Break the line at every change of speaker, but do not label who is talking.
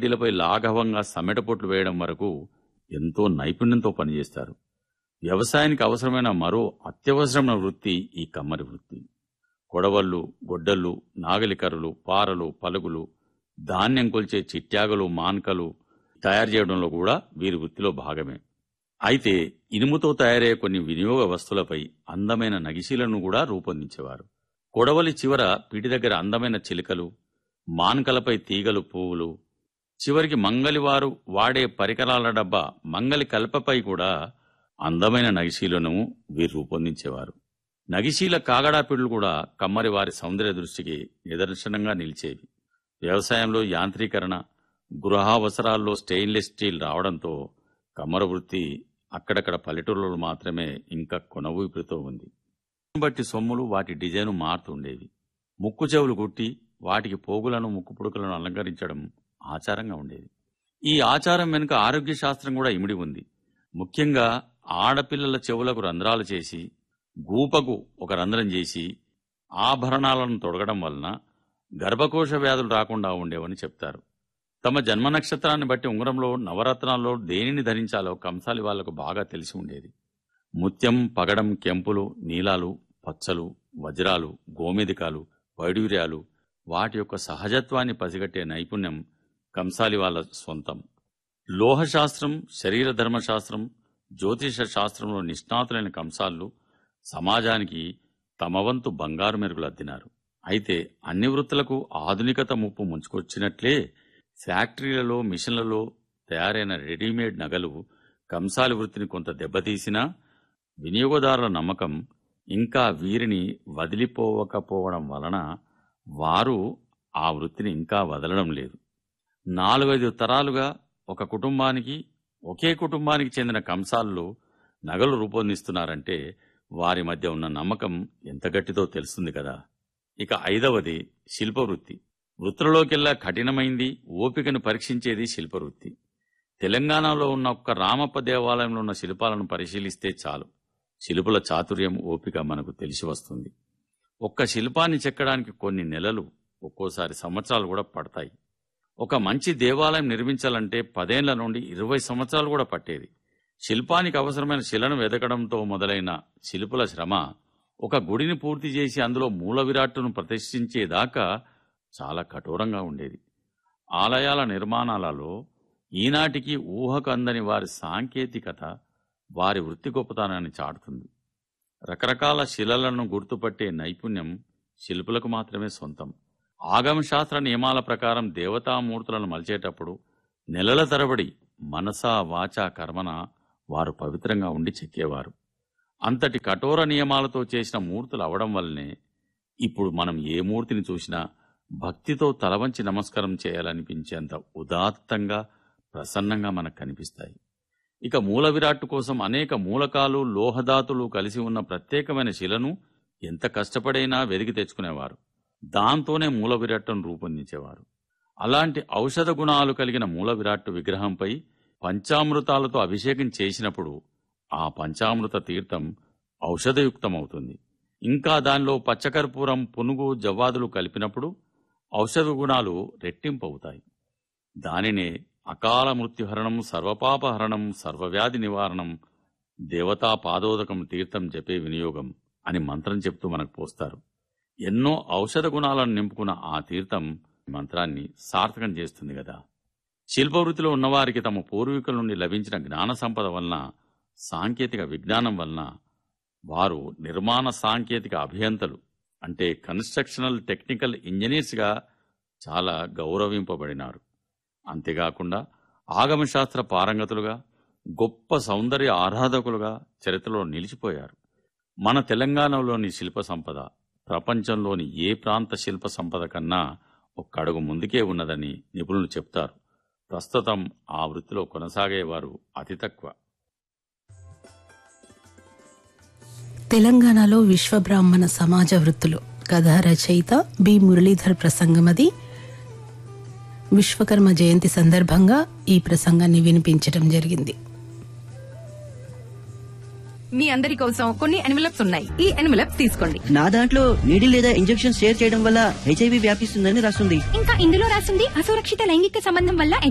కడ్డీలపై లాఘవంగా సమెటపొట్లు వేయడం వరకు ఎంతో నైపుణ్యంతో పనిచేస్తారు వ్యవసాయానికి అవసరమైన మరో అత్యవసరమైన వృత్తి ఈ కమ్మరి వృత్తి కొడవళ్ళు గొడ్డళ్ళు నాగలికర్రలు పారలు పలుగులు ధాన్యం కొల్చే చిట్యాగలు మాన్కలు తయారు చేయడంలో కూడా వీరి వృత్తిలో భాగమే అయితే ఇనుముతో తయారయ్యే కొన్ని వినియోగ వస్తువులపై అందమైన నగిశీలను కూడా రూపొందించేవారు కొడవలి చివర పిటి దగ్గర అందమైన చిలుకలు మాన్కలపై తీగలు పువ్వులు చివరికి మంగలివారు వాడే పరికరాల డబ్బా మంగలి కల్పపై కూడా అందమైన నగిశీలను వీరు రూపొందించేవారు నగిశీల కాగడాపిడులు కూడా కమ్మరి వారి సౌందర్య దృష్టికి నిదర్శనంగా నిలిచేవి వ్యవసాయంలో యాంత్రీకరణ గృహావసరాల్లో స్టెయిన్లెస్ స్టీల్ రావడంతో కమ్మర వృత్తి అక్కడక్కడ పల్లెటూళ్ళలో మాత్రమే ఇంకా కొనవూపిరితో ఉంది బట్టి సొమ్ములు వాటి డిజైన్ మారుతుండేవి ముక్కు చెవులు కుట్టి వాటికి పోగులను ముక్కు పుడుకలను అలంకరించడం ఆచారంగా ఉండేది ఈ ఆచారం వెనుక ఆరోగ్య శాస్త్రం కూడా ఇమిడి ఉంది ముఖ్యంగా ఆడపిల్లల చెవులకు రంధ్రాలు చేసి గూపకు ఒక రంధ్రం చేసి ఆభరణాలను తొడగడం వలన గర్భకోశ వ్యాధులు రాకుండా ఉండేవని చెప్తారు తమ జన్మ నక్షత్రాన్ని బట్టి ఉంగరంలో నవరత్నాల్లో దేనిని ధరించాలో కంసాలి వాళ్లకు బాగా తెలిసి ఉండేది ముత్యం పగడం కెంపులు నీలాలు పచ్చలు వజ్రాలు గోమేదికాలు వైడూర్యాలు వాటి యొక్క సహజత్వాన్ని పసిగట్టే నైపుణ్యం కంసాలి వాళ్ళ సొంతం లోహశాస్త్రం శరీర ధర్మశాస్త్రం జ్యోతిష శాస్త్రంలో నిష్ణాతులైన కంసాళ్ళు సమాజానికి తమ వంతు బంగారు మెరుగులు అద్దినారు అయితే అన్ని వృత్తులకు ఆధునికత ముప్పు ముంచుకొచ్చినట్లే ఫ్యాక్టరీలలో మిషన్లలో తయారైన రెడీమేడ్ నగలు కంసాలి వృత్తిని కొంత దెబ్బతీసినా వినియోగదారుల నమ్మకం ఇంకా వీరిని వదిలిపోవకపోవడం వలన వారు ఆ వృత్తిని ఇంకా వదలడం లేదు నాలుగైదు తరాలుగా ఒక కుటుంబానికి ఒకే కుటుంబానికి చెందిన కంసాల్లో నగలు రూపొందిస్తున్నారంటే వారి మధ్య ఉన్న నమ్మకం ఎంత గట్టిదో తెలుస్తుంది కదా ఇక ఐదవది శిల్పవృత్తి వృత్తులలోకెల్లా కఠినమైంది ఓపికను పరీక్షించేది శిల్పవృత్తి తెలంగాణలో ఉన్న ఒక్క రామప్ప దేవాలయంలో ఉన్న శిల్పాలను పరిశీలిస్తే చాలు శిల్పుల చాతుర్యం ఓపిక మనకు తెలిసి వస్తుంది ఒక్క శిల్పాన్ని చెక్కడానికి కొన్ని నెలలు ఒక్కోసారి సంవత్సరాలు కూడా పడతాయి ఒక మంచి దేవాలయం నిర్మించాలంటే పదేళ్ల నుండి ఇరవై సంవత్సరాలు కూడా పట్టేది శిల్పానికి అవసరమైన శిలను వెదకడంతో మొదలైన శిల్పుల శ్రమ ఒక గుడిని పూర్తి చేసి అందులో మూల విరాట్టును ప్రతిష్ఠించేదాకా చాలా కఠోరంగా ఉండేది ఆలయాల నిర్మాణాలలో ఈనాటికి ఊహకు అందని వారి సాంకేతికత వారి వృత్తి గొప్పతనాన్ని చాటుతుంది రకరకాల శిలలను గుర్తుపట్టే నైపుణ్యం శిల్పులకు మాత్రమే సొంతం ఆగమశాస్త్ర నియమాల ప్రకారం దేవతామూర్తులను మలిచేటప్పుడు నెలల తరబడి మనసా వాచా కర్మన వారు పవిత్రంగా ఉండి చెక్కేవారు అంతటి కఠోర నియమాలతో చేసిన మూర్తులు అవడం వల్లనే ఇప్పుడు మనం ఏ మూర్తిని చూసినా భక్తితో తలవంచి నమస్కారం చేయాలనిపించేంత ఉదాత్తంగా ప్రసన్నంగా మనకు కనిపిస్తాయి ఇక మూల విరాట్టు కోసం అనేక మూలకాలు లోహధాతులు కలిసి ఉన్న ప్రత్యేకమైన శిలను ఎంత కష్టపడైనా వెదికి తెచ్చుకునేవారు దాంతోనే మూల విరాట్టును రూపొందించేవారు అలాంటి ఔషధ గుణాలు కలిగిన మూల విరాట్టు విగ్రహంపై పంచామృతాలతో అభిషేకం చేసినప్పుడు ఆ పంచామృత తీర్థం ఔషధయుక్తమవుతుంది ఇంకా దానిలో పచ్చకర్పూరం పునుగు జవ్వాదులు కలిపినప్పుడు ఔషధ గుణాలు రెట్టింపవుతాయి దానినే అకాల మృత్యుహరణం సర్వపాపహరణం సర్వవ్యాధి నివారణం దేవతా పాదోదకం తీర్థం జపే వినియోగం అని మంత్రం చెప్తూ మనకు పోస్తారు ఎన్నో ఔషధ గుణాలను నింపుకున్న ఆ తీర్థం మంత్రాన్ని సార్థకం చేస్తుంది కదా శిల్పవృత్తిలో ఉన్నవారికి తమ పూర్వీకుల నుండి లభించిన జ్ఞాన సంపద వలన సాంకేతిక విజ్ఞానం వలన వారు నిర్మాణ సాంకేతిక అభియంతలు అంటే కన్స్ట్రక్షనల్ టెక్నికల్ ఇంజనీర్స్గా చాలా గౌరవింపబడినారు అంతేకాకుండా ఆగమశాస్త్ర పారంగతులుగా గొప్ప సౌందర్య ఆరాధకులుగా చరిత్రలో నిలిచిపోయారు మన తెలంగాణలోని శిల్ప సంపద ప్రపంచంలోని ఏ ప్రాంత శిల్ప సంపద కన్నా ఒక్క అడుగు ముందుకే ఉన్నదని నిపుణులు చెప్తారు ప్రస్తుతం ఆ వృత్తిలో కొనసాగేవారు అతి తక్కువ
తెలంగాణలో విశ్వబ్రాహ్మణ సమాజ వృత్తులు కథా రచయిత బి మురళీధర్ ప్రసంగమది విశ్వకర్మ జయంతి సందర్భంగా ఈ ప్రసంగాన్ని వినిపించడం జరిగింది
మీ అందరి కోసం కొన్ని ఎన్వలప్స్ ఉన్నాయి ఈ ఎన్వలప్స్ తీసుకోండి
నా దాంట్లో నీడి లేదా ఇంజెక్షన్ షేర్ చేయడం వల్ల హెచ్ఐవి వ్యాపిస్తుందని రాస్తుంది
ఇంకా ఇందులో రాసింది అసురక్షిత లైంగిక సంబంధం వల్ల